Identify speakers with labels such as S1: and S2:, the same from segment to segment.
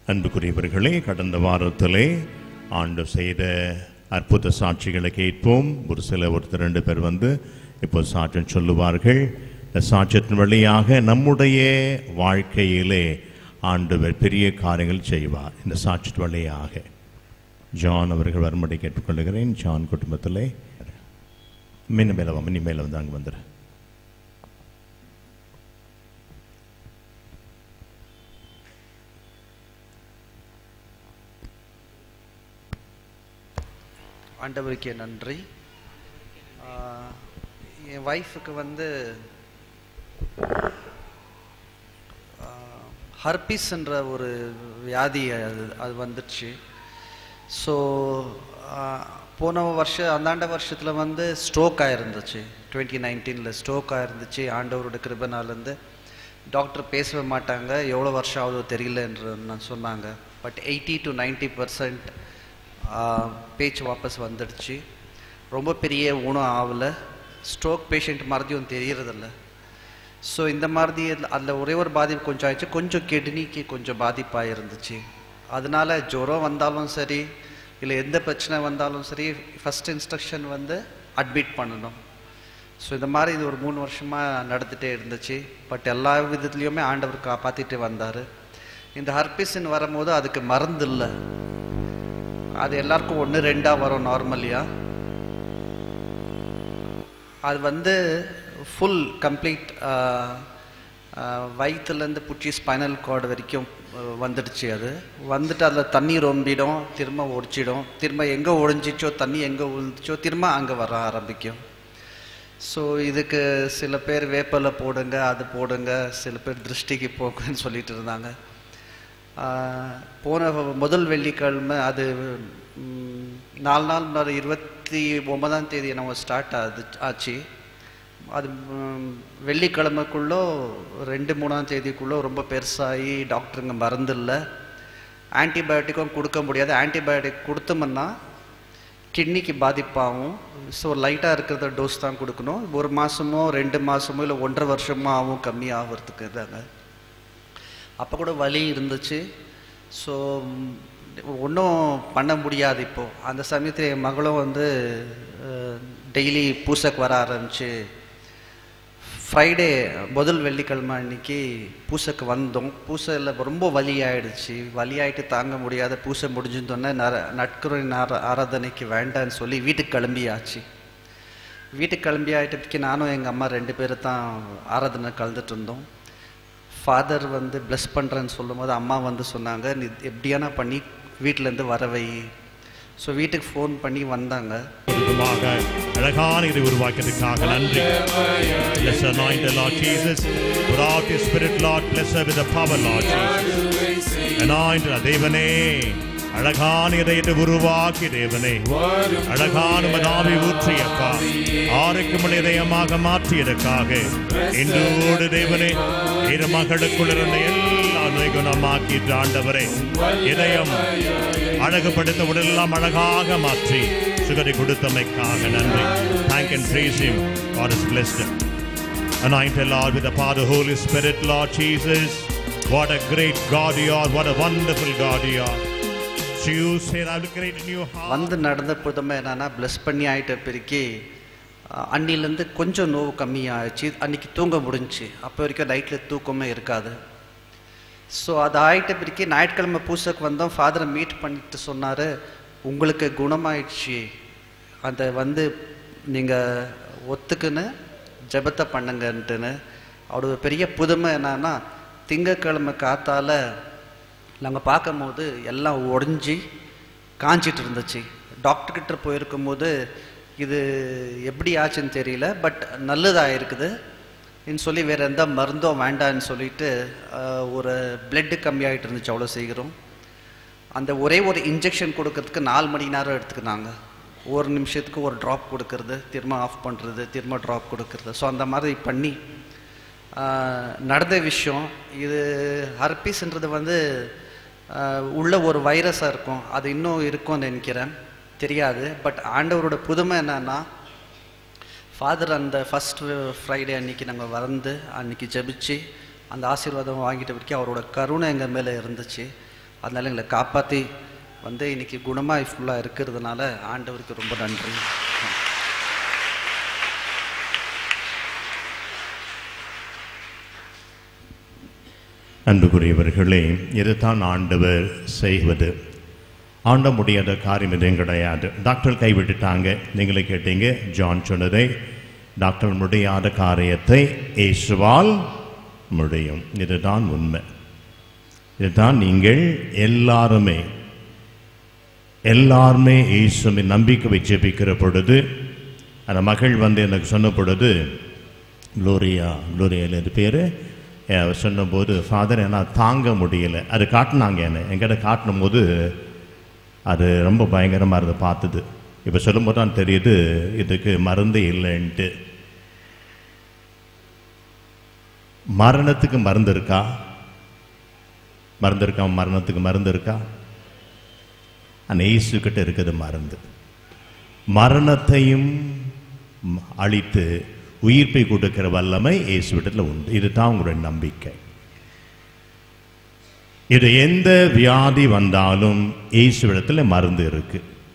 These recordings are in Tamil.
S1: அன்புக்குரியவர்களே கடந்த வாரத்திலே ஆண்டு செய்த அற்புத சாட்சிகளை கேட்போம் ஒரு சில ஒருத்தர் ரெண்டு பேர் வந்து இப்போ சாட்சியம் சொல்லுவார்கள் இந்த சாட்சியத்தின் வழியாக நம்முடைய வாழ்க்கையிலே ஆண்டவர் பெரிய காரியங்கள் செய்வார் இந்த சாட்சியத்தின் வழியாக ஜான் அவர்கள் வரும்படி கேட்டுக்கொள்கிறேன் ஜான் குடும்பத்திலே மின்ன மேலே வா மின்னி மேலே வந்து அங்கே வந்துடு
S2: ஆண்டவருக்கே நன்றி ஆஹ் என் ஒய்ஃபுக்கு வந்து ஹர்பிஸ்ன்ற ஒரு வியாதி அது அது வந்துடுச்சு ஸோ போன வருஷம் அந்தாண்ட வருஷத்தில் வந்து ஸ்ட்ரோக் ஆயிருந்துச்சு டுவெண்ட்டி நைன்டீனில் ஸ்ட்ரோக் ஆயிருந்துச்சு ஆண்டவரோட கிருபனாலேருந்து டாக்டர் பேசவே மாட்டாங்க எவ்வளோ வருஷம் ஆகுதோ தெரியலன்ற நான் சொன்னாங்க but eighty to ninety percent பேச்சு வாபஸ் வந்துடுச்சு ரொம்ப பெரிய ஊனம் ஆகலை ஸ்ட்ரோக் பேஷண்ட் மறுதியும் தெரியறதில்ல ஸோ இந்த மாதிரி அதில் ஒரே ஒரு பாதிப்பு கொஞ்சம் ஆயிடுச்சு கொஞ்சம் கிட்னிக்கு கொஞ்சம் பாதிப்பாக இருந்துச்சு அதனால ஜுரம் வந்தாலும் சரி இல்லை எந்த பிரச்சனை வந்தாலும் சரி ஃபஸ்ட் இன்ஸ்ட்ரக்ஷன் வந்து அட்மிட் பண்ணணும் ஸோ இந்த மாதிரி இது ஒரு மூணு வருஷமாக நடந்துகிட்டே இருந்துச்சு பட் எல்லா விதத்துலேயுமே ஆண்டவர் காப்பாற்றிட்டு வந்தார் இந்த ஹர்பிஸ்ன்னு வரும்போது அதுக்கு மருந்து இல்லை அது எல்லாருக்கும் ஒன்று ரெண்டாக வரும் நார்மலியாக அது வந்து ஃபுல் கம்ப்ளீட் வயிற்றுலேருந்து புச்சி ஸ்பைனல் கார்டு வரைக்கும் அஹ், வந்துடுச்சு அது வந்துட்டு அதில் தண்ணி ரொம்பிடும் திரும்ப ஒடிச்சிடும் திரும்ப எங்கே ஒழிஞ்சிச்சோ தண்ணி எங்கே விழுந்துச்சோ திரும்ப அங்கே வர ஆரம்பிக்கும் ஸோ இதுக்கு சில பேர் வேப்பலை போடுங்க அது போடுங்க சில பேர் திருஷ்டிக்கு போக்குன்னு சொல்லிட்டு இருந்தாங்க ஆஹ், போன முதல் வெள்ளிக்கிழமை அது ம், நாலு நாள் முன்னாடி இருபத்தி ஒன்பதாம் தேதி நம்ம ஸ்டார்ட் ஆகுது ஆச்சு அது ம், வெள்ளிக்கிழமைக்குள்ளோ ரெண்டு மூணாம் தேதிக்குள்ளோ ரொம்ப பெருசாகி டாக்டருங்க மருந்து இல்லை ஆன்டிபயோட்டிக்கும் கொடுக்க முடியாது ஆன்டிபயோட்டிக் கொடுத்தோம்னா கிட்னிக்கு பாதிப்பாகும் ஸோ லைட்டாக இருக்கிறத டோஸ் தான் கொடுக்கணும் ஒரு மாதமோ ரெண்டு மாதமோ இல்லை ஒன்றரை வருஷமோ ஆகும் கம்மி ஆகிறதுக்கு இதாங்க அப்போ கூட வலி இருந்துச்சு ஸோ ஒன்றும் பண்ண முடியாது இப்போது அந்த சமயத்தில் என் மகளும் வந்து டெய்லி பூசைக்கு வர ஆரம்பிச்சு ஃப்ரைடே முதல் வெள்ளிக்கிழமை அன்னைக்கு பூசைக்கு வந்தோம் பூசையில் ரொம்ப வலி ஆயிடுச்சு வலி ஆயிட்டு தாங்க முடியாத பூசை முடிஞ்சிருந்தோன்னே நர நட்குறை ஆரா ஆராதனைக்கு வேண்டான்னு சொல்லி வீட்டுக்கு கிளம்பியாச்சு வீட்டுக்கு கிளம்பி ஆகிட்டதுக்கு நானும் எங்கள் அம்மா ரெண்டு பேரும் தான் ஆராதனை கலந்துட்டு இருந்தோம் ஃபாதர் வந்து ப்ளஸ் பண்ணுறேன்னு சொல்லும்போது அம்மா வந்து சொன்னாங்க நீ எப்படியானா பண்ணி வீட்டிலேருந்து வரவை ஸோ வீட்டுக்கு ஃபோன் பண்ணி வந்தாங்க
S1: விதமாக அழகான இதை உருவாக்கியதுக்காக நன்றி Bless the anointed Lord Jesus. Pour out your spirit, Lord. Bless her with the power, Lord Jesus. Anointed தேவனே அழகான இதயத்தை உருவாக்கி தேவனே அழகான மதாவை ஊற்றியப்பா ஆரோக்கியமுள்ள இதயமாக மாற்றியதற்காக இன்றோடு தேவனே இரு மகளுக்குள் இருந்த எல்லா நோய்குணமாக்கி ஆண்டவரே இதயம் அழகுபடுத்த உடலெல்லாம் அழகாக மாற்றி சுகரை கொடுத்தமைக்காக நன்றி thank and praise him God is blessed him. Anointed Lord with the power of the Holy Spirit, Lord Jesus. What a great God you are. What a wonderful God you are. So you said, I will create a new heart.
S2: வந்து நடந்த புதுமை என்னன்னா ப்ளஸ் பண்ணி ஆகிட்ட பிறகு அஹ், அன்னிலேருந்து கொஞ்சம் நோவு கம்மியாகிடுச்சு அன்னைக்கு தூங்க முடிஞ்சுச்சு அப்போ வரைக்கும் நைட்டில் தூக்கமே இருக்காது ஸோ அது ஆகிட்ட பிறகு ஞாயிற்றுக்கிழமை பூசைக்கு வந்தோம் ஃபாதரை மீட் பண்ணிட்டு சொன்னார் உங்களுக்கு குணமாயிடுச்சு அந்த வந்து நீங்கள் ஒத்துக்குன்னு ஜெபத்தை பண்ணுங்கன்ட்டுன்னு அவரோட பெரிய புதுமை என்னன்னா திங்கக்கிழமை காத்தால நாங்கள் பார்க்கும்போது எல்லாம் உடஞ்சி காஞ்சிட்டு இருந்துச்சு டாக்டர்கிட்ட போயிருக்கும்போது இது எப்படி ஆச்சுன்னு தெரியல பட் நல்லதாக இருக்குது ன்னு சொல்லி வேறு எந்த மருந்தும் வேண்டான்னு சொல்லிட்டு ஆஹ், ஒரு பிளட்டு கம்மியாகிட்டு இருந்துச்சு அவ்வளோ சீக்கிரம் அந்த ஒரே ஒரு இன்ஜெக்ஷன் கொடுக்கறதுக்கு நாலு மணி நேரம் எடுத்துக்கினாங்க ஒரு நிமிஷத்துக்கு ஒரு ட்ராப் கொடுக்கறது திரும்ப ஆஃப் பண்ணுறது திரும்ப ட்ராப் கொடுக்கறது ஸோ அந்த மாதிரி பண்ணி ஆஹ், நடந்த விஷயம் இது ஹர்பீஸ்ன்றது வந்து ஆஹ், உள்ள ஒரு வைரஸாக இருக்கும் அது இன்னும் இருக்கும்னு நினைக்கிறேன் தெரியாது பட் ஆண்டவரோட புதுமை என்னன்னா ஃபாதர் அந்த ஃபஸ்ட் ஃப்ரைடே அன்னைக்கு நாங்கள் வந்து அன்னைக்கு ஜெபிச்சு அந்த ஆசீர்வாதம் வாங்கிட்ட வரைக்கும் அவரோட கருணை எங்கள் மேலே இருந்துச்சு அதனால எங்களை காப்பாற்றி வந்து இன்னைக்கு குணமாய் ஃபுல்லாக இருக்கிறதுனால ஆண்டவருக்கு ரொம்ப நன்றி
S1: அன்புக்குரியவர்களே இதுதான் ஆண்டவர் செய்வது ஆண்ட முடியாத காரியம் எதுவும் கிடையாது டாக்டர் கைவிட்டுட்டாங்க நீங்களே கேட்டீங்க ஜான் சொன்னதை டாக்டர் முடியாத காரியத்தை இயேசுவால் முடியும் இதுதான் உண்மை இதுதான் நீங்கள் எல்லாருமே எல்லாருமே இயேசுவை நம்பிக்கை வச்சு ஜெபிக்கிற பொழுது அந்த மகள் வந்து எனக்கு சொன்ன பொழுது குளோரியா குளோரியாவில் இது பேர் சொன்னபோது ஃபாதர் என்னால் தாங்க முடியல அது காட்டினாங்க என்ன என்கிட்ட காட்டினும் போது அது ரொம்ப பயங்கரமாக இருந்து பார்த்தது இப்போ சொல்லும்போது தான் தெரியுது இதுக்கு மருந்து இல்லைன்ட்டு மரணத்துக்கு மருந்து இருக்கா மருந்து இருக்கா மரணத்துக்கு மருந்து இருக்கா அந்த இயேசு கிட்ட இருக்குது மருந்து மரணத்தையும் ம், அழித்து உயிர்ப்பை கொடுக்கிற வல்லமை இயேசு விடத்தில் உண்டு இதுதான் உங்களுடைய நம்பிக்கை இது எந்த வியாதி வந்தாலும் இயேசு விடத்தில் மருந்து இருக்கு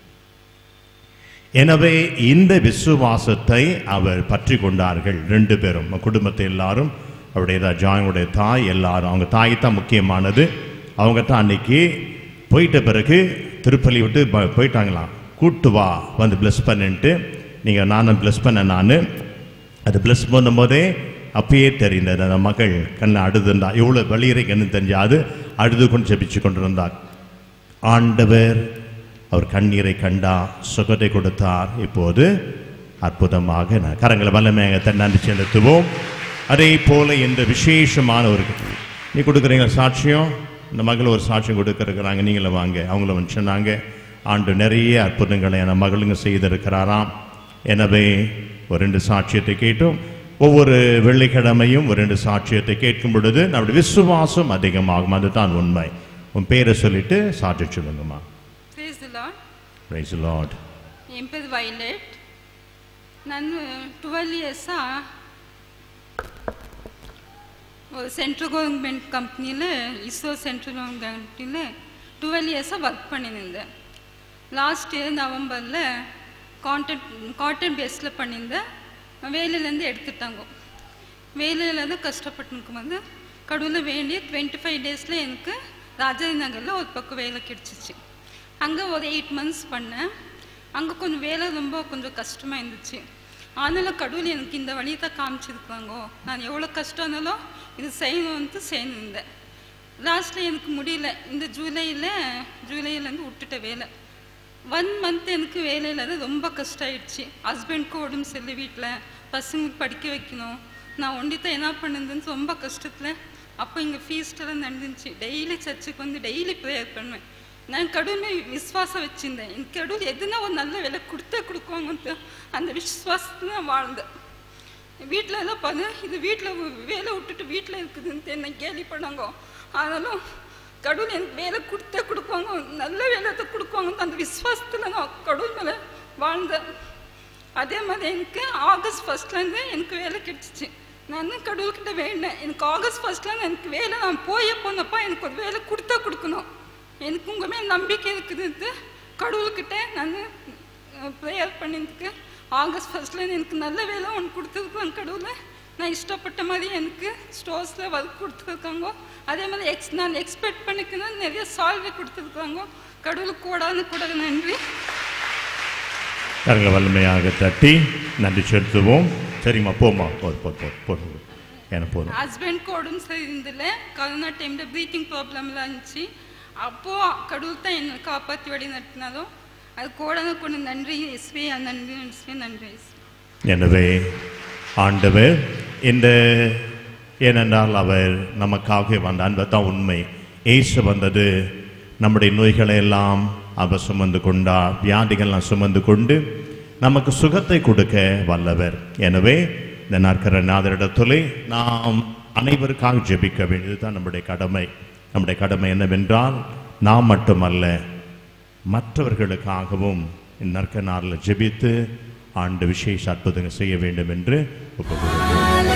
S1: எனவே இந்த விசுவாசத்தை அவர் பற்றி கொண்டார்கள் ரெண்டு பேரும் குடும்பத்தை எல்லாரும் அவருடைய ஜாயினுடைய தாய் எல்லாரும் அவங்க தாய் தான் முக்கியமானது அவங்க தான் அன்னைக்கு போயிட்ட பிறகு திருப்பலி விட்டு ப- போயிட்டாங்களாம் கூட்டு வா வந்து ப்ளஸ் பண்ணின்ட்டு நீங்கள் நானும் ப்ளஸ் பண்ண நான் அது ப்ளஸ் பண்ணும்போதே அப்பயே தெரிந்தது அந்த மகள் கண்ணை அழுதுண்டா எவ்வளோ வெளியிறைக்கன்னு தெரிஞ்சாது அழுது கொண்டு ஜெபிச்சு கொண்டிருந்தார் ஆண்டவர் அவர் கண்ணீரை கண்டா சுகத்தை கொடுத்தார் இப்போது அற்புதமாக ந- கரங்களை வல்லமையாக தன் நன்றி செலுத்துவோம் அதே போல இந்த விசேஷமான ஒரு நீ கொடுக்குறீங்க சாட்சியம் இந்த மகள் ஒரு சாட்சியம் கொடுக்கறதுக்குறாங்க நீங்களும் வாங்க அவங்கள வந்து சொன்னாங்க ஆண்டு நிறைய அற்புதங்களை அந்த மகளுங்க செய்திருக்கிறாராம் எனவே ஒரு ரெண்டு சாட்சியத்தை கேட்டும் ஒவ்வொரு வெள்ளிக்கிழமையும் ஒரு ரெண்டு சாட்சியத்தை கேட்கும் பொழுது நம்முடைய விசுவாசம் அதிகமாகும் அதுதான் உண்மை உன் பேரை சொல்லிட்டு சாட்சி சொல்லுங்கம்மா
S3: praise the lord
S1: praise lord
S3: ಎಂ ಪೆದ್ ವೈಲೆಟ್ ನಾನು ಟ್ವೆಲ್ ಇಯರ್ಸ ஒரு சென்ட்ரல் கவர்மெண்ட் கம்பெனியில் இஸ்ரோ சென்ட்ரல் கவர்மெண்ட்டில் டுவெல் இயர்ஸாக ஒர்க் பண்ணியிருந்தேன் லாஸ்ட் இயர் நவம்பரில் கான்ட்ராக்ட் கான்ட்ராக்ட் பேஸில் பண்ணியிருந்தேன் வேலையிலேருந்து எடுத்துட்டாங்க வேலையிலேருந்து கஷ்டப்பட்டுருக்கும் போது கடவுளில் வேண்டி டுவெண்ட்டி ஃபைவ் டேஸில் எனக்கு ராஜாஜி நகரில் ஒரு பக்கம் வேலை கிடச்சிச்சு அங்கே ஒரு எயிட் மந்த்ஸ் பண்ணேன் அங்கே கொஞ்சம் வேலை ரொம்ப கொஞ்சம் கஷ்டமாக இருந்துச்சு ஆனாலும் கடவுள் எனக்கு இந்த வழியை தான் காமிச்சிருக்காங்கோ நான் எவ்வளோ கஷ்டம் இருந்தாலும் இது செய்யணும்ட்டு செய்யணுந்தேன் லாஸ்ட்டில் எனக்கு முடியல இந்த ஜூலையில் ஜூலையிலேருந்து விட்டுட்ட வேலை ஒன் மந்த் எனக்கு வேலையில் இருந்து ரொம்ப கஷ்டம் ஆயிடுச்சு ஹஸ்பண்ட்க்கு உடம்பு சரியில்லை வீட்டில் பசங்களுக்கு படிக்க வைக்கணும் நான் ஒண்டித்தான் என்ன பண்ணுதுன்னு ரொம்ப கஷ்டத்தில் அப்போ இங்கே ஃபீஸ்டெல்லாம் நடந்துச்சு டெய்லி சர்ச்சுக்கு வந்து டெய்லி ப்ரேயர் பண்ணுவேன் நான் கடவுளை விசுவாசம் வச்சுருந்தேன் எனக்கு கடவுள் எதுனா ஒரு நல்ல வேலை கொடுத்தே கொடுக்குவாங்கன்ட்டு அந்த விசுவாசத்துல நான் வாழ்ந்தேன் வீட்டில் எல்லாம் பாரு இது வீட்டில் வேலை விட்டுட்டு வீட்டில் இருக்குதுன்ட்டு என்ன கேலி பண்ணாங்க ஆனாலும் கடவுள் எனக்கு வேலை கொடுத்தே கொடுப்பாங்க நல்ல வேலை தான் கொடுப்பாங்க அந்த விசுவாசத்தில் நான் கடவுள் மேலே வாழ்ந்தேன் அதே மாதிரி எனக்கு ஆகஸ்ட் ஃபர்ஸ்ட்லேருந்து எனக்கு வேலை கிடைச்சிச்சு நான் கடவுள்கிட்ட வேண்டினேன் எனக்கு ஆகஸ்ட் ஃபர்ஸ்ட்லேருந்து எனக்கு வேலை நான் போயே போனப்பா எனக்கு ஒரு வேலை கொடுத்தா கொடுக்கணும் எனக்கு உங்கள் மேல் நம்பிக்கை இருக்குதுன்ட்டு கடவுள்கிட்ட நான் ப்ரேயர் பண்ணிருக்கு ஆகஸ்ட் ஃபர்ஸ்ட்லேருந்து எனக்கு நல்ல வேலை ஒன்று கொடுத்துருக்காங்க கடவுளை நான் இஷ்டப்பட்ட மாதிரி எனக்கு ஸ்டோர்ஸில் ஒர்க் கொடுத்துருக்காங்க அதே மாதிரி எக்ஸ் நான் எக்ஸ்பெக்ட் பண்ணிக்கணும் நிறைய சால்வை கொடுத்துருக்காங்க கடவுளுக்கு கூடாது கூட நன்றி
S1: கரங்களை வல்லமையாக தட்டி நன்றி செலுத்துவோம் சரிம்மா போம்மா போதும் போதும் போதும் போதும் எனக்கு போதும்
S3: ஹஸ்பண்ட்க்கு உடம்பு சரியிருந்தில்ல கொரோனா டைமில் ப்ரீத்திங் ப்ராப்ளம்லாம் இருந்துச்சு அப்போது கடவுள் தான் என்னை காப்பாற்றி வழி நடத்தினாலும் அது கூட கொண்டு நன்றி எஸ்வி நன்றி எஸ்வி நன்றி எஸ்வி
S1: எனவே ஆண்டவர் இந்த ஏனென்றால் அவர் நமக்காக வந்த அன்பை தான் உண்மை ஏசு வந்தது நம்முடைய நோய்களை எல்லாம் அவர் சுமந்து கொண்டார் வியாதிகள்லாம் சுமந்து கொண்டு நமக்கு சுகத்தை கொடுக்க வல்லவர் எனவே இந்த நாற்கர நாதரிடத்திலே நாம் அனைவருக்காக ஜெபிக்க வேண்டியது தான் நம்முடைய கடமை நம்முடைய கடமை என்னவென்றால் நாம் மட்டுமல்ல மற்றவர்களுக்காகவும் நற்க நாளில் ஜெபித்து ஆண்டு விசேஷ அற்புதங்கள் செய்ய வேண்டும் என்று ஒப்புக்கொள்கிறோம்